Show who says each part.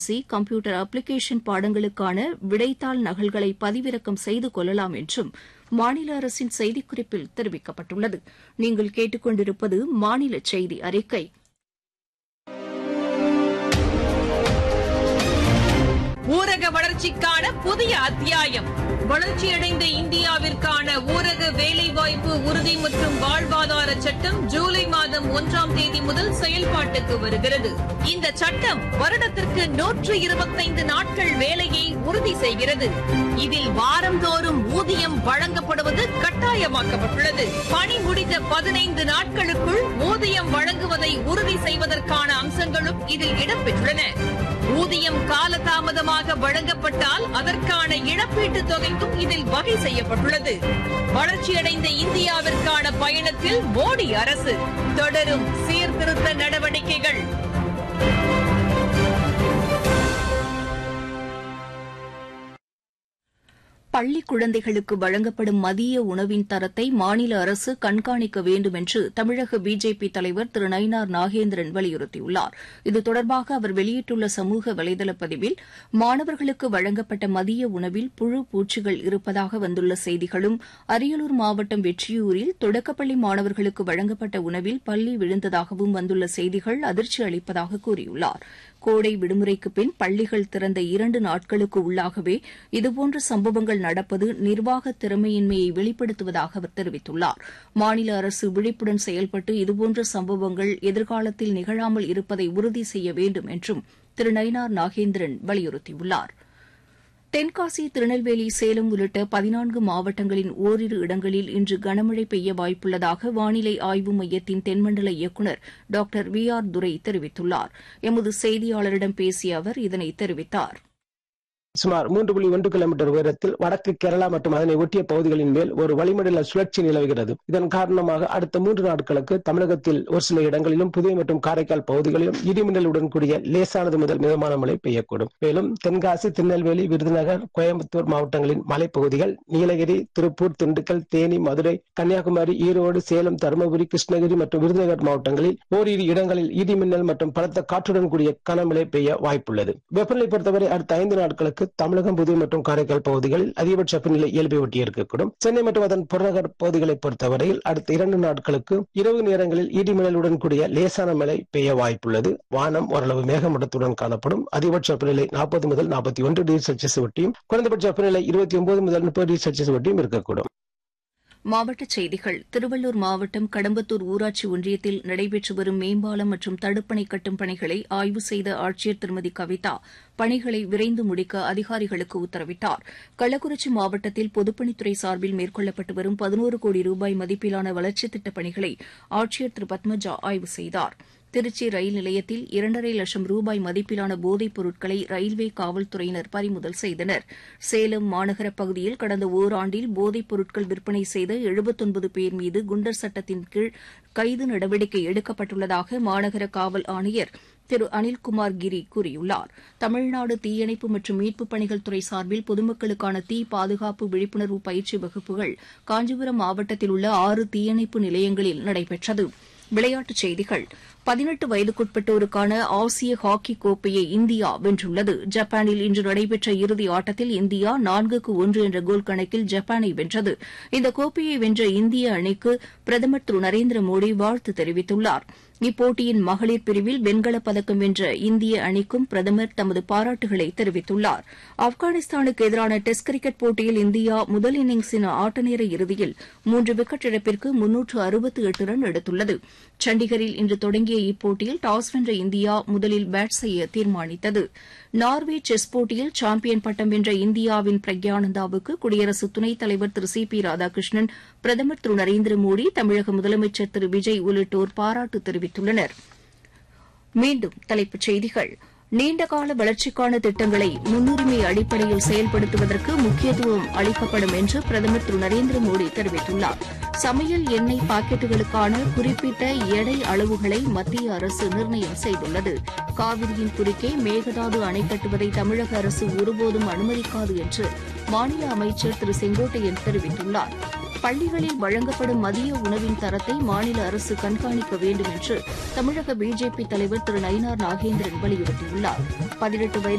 Speaker 1: C computer application பாடங்களுக்கான விடைத்தாள் நகல்களை பதிவிறக்கம் செய்து கொள்ளலாம் என்றும் மாநில அரசின் செய்திக்குறிப்பில் தெரிவிக்கப்பட்டுள்ளது நீங்கள் கேட்டுக்கொண்டிருப்பது மாநில செய்தி அறிக்கை
Speaker 2: ஊரக வளர்ச்சிக்கான புதிய அத்தியாயம் வளர்ச்சியடைந்த இந்தியாவிற்கான ஊரக வேலைவாய்ப்பு உறுதி மற்றும் வாழ்வாதார சட்டம் ஜூலை மாதம் ஒன்றாம் தேதி முதல் செயல்பாட்டுக்கு வருகிறது இந்த சட்டம் வருடத்திற்கு நூற்று இருபத்தைந்து நாட்கள் வேலையை உறுதி செய்கிறது இதில் வாரந்தோறும் ஊதியம் வழங்கப்படுவது கட்டாயமாக்கப்பட்டுள்ளது பணி முடிந்த பதினைந்து நாட்களுக்குள் ஊதியம் வழங்குவதை உறுதி செய்வதற்கான அம்சங்களும் இதில் இடம்பெற்றுள்ளன ஊதியம் காலதாமதமாக வழங்கப்பட்டால் அதற்கான இழப்பீட்டுத் தொகைக்கும் இதில் வகை செய்யப்பட்டுள்ளது வளர்ச்சியடைந்த இந்தியாவிற்கான பயணத்தில் மோடி அரசு தொடரும் சீர்திருத்த நடவடிக்கைகள்
Speaker 1: பள்ளி குழந்தைகளுக்கு வழங்கப்படும் மதிய உணவின் தரத்தை மாநில அரசு கண்காணிக்க வேண்டும் என்று தமிழக பிஜேபி தலைவர் திரு நயினார் நாகேந்திரன் வலியுறுத்தியுள்ளார் இது தொடர்பாக அவர் வெளியிட்டுள்ள சமூக வலைதள பதிவில் மாணவர்களுக்கு வழங்கப்பட்ட மதிய உணவில் புழு பூச்சிகள் இருப்பதாக வந்துள்ள செய்திகளும் அரியலூர் மாவட்டம் வெற்றியூரில் தொடக்கப்பள்ளி மாணவர்களுக்கு வழங்கப்பட்ட உணவில் பள்ளி விழுந்ததாகவும் வந்துள்ள செய்திகள் அதிர்ச்சி அளிப்பதாக கூறியுள்ளார் கோடை விடுமுறைக்கு பின் பள்ளிகள் திறந்த இரண்டு நாட்களுக்கு உள்ளாகவே இதுபோன்ற சம்பவங்கள் நடப்பது நிர்வாக திறமையின்மையை வெளிப்படுத்துவதாக அவர் தெரிவித்துள்ளார் மாநில அரசு விழிப்புடன் செயல்பட்டு இதுபோன்ற சம்பவங்கள் எதிர்காலத்தில் நிகழாமல் இருப்பதை உறுதி செய்ய வேண்டும் என்றும் திரு நயினார் நாகேந்திரன் வலியுறுத்தியுள்ளார் தென்காசி திருநெல்வேலி சேலம் உள்ளிட்ட பதினான்கு மாவட்டங்களின் ஓரிரு இடங்களில் இன்று கனமழை பெய்ய வாய்ப்புள்ளதாக வானிலை ஆய்வு மையத்தின் தென்மண்டல இயக்குநர் டாக்டர் வி ஆர் துரை தெரிவித்துள்ளார் எமது செய்தியாளரிடம் பேசிய அவர் இதனை தெரிவித்தார்
Speaker 3: சுமார் மூன்று புள்ளி ஒன்று கிலோமீட்டர் உயரத்தில் வடக்கு கேரளா மற்றும் அதனை ஒட்டிய பகுதிகளின் மேல் ஒரு வளிமண்டல சுழற்சி நிலவுகிறது இதன் காரணமாக அடுத்த மூன்று நாட்களுக்கு தமிழகத்தில் ஒரு சில இடங்களிலும் புதுவை மற்றும் காரைக்கால் பகுதிகளிலும் இடிமின்னலுடன் கூடிய லேசானது முதல் மிதமான மழை பெய்யக்கூடும் மேலும் தென்காசி திருநெல்வேலி விருதுநகர் கோயம்புத்தூர் மாவட்டங்களின் மலைப்பகுதிகள் நீலகிரி திருப்பூர் திண்டுக்கல் தேனி மதுரை கன்னியாகுமரி ஈரோடு சேலம் தருமபுரி கிருஷ்ணகிரி மற்றும் விருதுநகர் மாவட்டங்களில் ஓரிரு இடங்களில் இடிமின்னல் மற்றும் பலத்த காற்றுடன் கூடிய கனமழை பெய்ய வாய்ப்புள்ளது வெப்பநிலை பொறுத்தவரை அடுத்த ஐந்து நாட்களுக்கு தமிழகம் புதுவை மற்றும் காரைக்கால் பகுதிகளில் அதிகபட்ச வெப்பநிலை இயல்பை ஒட்டி இருக்கக்கூடும் சென்னை மற்றும் அதன் புறநகர் பகுதிகளை பொறுத்தவரையில் அடுத்த இரண்டு நாட்களுக்கு இரவு நேரங்களில் இடிமின்னலுடன் கூடிய லேசான மழை பெய்ய வாய்ப்புள்ளது வானம் ஓரளவு மேகமூட்டத்துடன் காணப்படும் அதிகபட்ச வெப்பநிலை நாற்பது முதல் நாற்பத்தி ஒன்று டிகிரி செல்சியஸ் ஒட்டியும் குறைந்தபட்ச வெப்பநிலை இருபத்தி ஒன்பது முதல் முப்பது டிகிரி செல்சியஸ் ஒட்டியும் இருக்கக்கூடும்
Speaker 1: மாவட்டச் செய்திகள் திருவள்ளூர் மாவட்டம் கடம்பத்தூர் ஊராட்சி ஒன்றியத்தில் நடைபெற்று வரும் மேம்பாலம் மற்றும் தடுப்பணை கட்டும் பணிகளை ஆய்வு செய்த ஆட்சியர் திருமதி கவிதா பணிகளை விரைந்து முடிக்க அதிகாரிகளுக்கு உத்தரவிட்டார் கள்ளக்குறிச்சி மாவட்டத்தில் பொதுப்பணித்துறை சார்பில் மேற்கொள்ளப்பட்டு வரும் பதினோரு கோடி ரூபாய் மதிப்பிலான வளர்ச்சித் திட்டப் பணிகளை ஆட்சியர் திரு பத்மஜா ஆய்வு செய்தார் திருச்சி ரயில் நிலையத்தில் இரண்டரை லட்சம் ரூபாய் மதிப்பிலான போதைப் பொருட்களை ரயில்வே காவல்துறையினர் பறிமுதல் செய்தனர் சேலம் மாநகர பகுதியில் கடந்த ஓராண்டில் போதைப் பொருட்கள் விற்பனை செய்த எழுபத்தொன்பது பேர் மீது குண்டர் சட்டத்தின் கீழ் கைது நடவடிக்கை எடுக்கப்பட்டுள்ளதாக மாநகர காவல் ஆணையர் திரு அனில்குமார் கிரி கூறியுள்ளார் தமிழ்நாடு தீயணைப்பு மற்றும் மீட்புப் பணிகள் துறை சார்பில் பொதுமக்களுக்கான தீ பாதுகாப்பு விழிப்புணர்வு பயிற்சி வகுப்புகள் காஞ்சிபுரம் மாவட்டத்தில் உள்ள ஆறு தீயணைப்பு நிலையங்களில் நடைபெற்றது விளையாட்டுச் செய்திகள் பதினெட்டு வயதுக்குட்பட்டோருக்கான ஆசிய ஹாக்கி கோப்பையை இந்தியா வென்றுள்ளது ஜப்பானில் இன்று நடைபெற்ற இறுதி ஆட்டத்தில் இந்தியா நான்குக்கு ஒன்று என்ற கோல் கணக்கில் ஜப்பானை வென்றது இந்த கோப்பையை வென்ற இந்திய அணிக்கு பிரதமர் திரு நரேந்திர மோடி வாழ்த்து தெரிவித்துள்ளார் இப்போட்டியின் மகளிர் பிரிவில் வெண்கலப் பதக்கம் வென்ற இந்திய அணிக்கும் பிரதமர் தமது பாராட்டுகளை தெரிவித்துள்ளார் ஆப்கானிஸ்தானுக்கு எதிரான டெஸ்ட் கிரிக்கெட் போட்டியில் இந்தியா முதல் இன்னிங்ஸின் ஆட்டநேர இறுதியில் மூன்று விக்கெட் இழப்பிற்கு முன்னூற்று அறுபத்து எட்டு ரன் எடுத்துள்ளது சண்டிகரில் இன்று தொடங்கிய இப்போட்டியில் டாஸ் வென்ற இந்தியா முதலில் பேட் செய்ய தீர்மானித்தது நார்வே செஸ் போட்டியில் சாம்பியன் பட்டம் வென்ற இந்தியாவின் பிரக்யானந்தாவுக்கு குடியரசு துணைத் தலைவர் திரு சி பி ராதாகிருஷ்ணன் பிரதமர் திரு நரேந்திர மோடி தமிழக முதலமைச்சர் திரு விஜய் உள்ளிட்டோர் பாராட்டு தெரிவித்துள்ளனர் மீண்டும் தலைப்புச் செய்திகள் நீண்டகால வளர்ச்சிக்கான திட்டங்களை முன்னுரிமை அடிப்படையில் செயல்படுத்துவதற்கு முக்கியத்துவம் அளிக்கப்படும் என்று பிரதமர் திரு நரேந்திர மோடி தெரிவித்துள்ளார் சமையல் எண்ணெய் பாக்கெட்டுகளுக்கான குறிப்பிட்ட எடை அளவுகளை மத்திய அரசு நிர்ணயம் செய்துள்ளது காவிரியின் குறுக்கே மேகதாது அணை கட்டுவதை தமிழக அரசு ஒருபோதும் அனுமதிக்காது என்று மாநில அமைச்சர் திரு செங்கோட்டையன் தெரிவித்துள்ளார் பள்ளிகளில் வழங்கப்படும் மதிய உணவின் தரத்தை மாநில அரசு கண்காணிக்க வேண்டும் என்று தமிழக பிஜேபி தலைவர் திரு நயினார் நாகேந்திரன் வலியுறுத்தியுள்ளார் பதினெட்டு வயது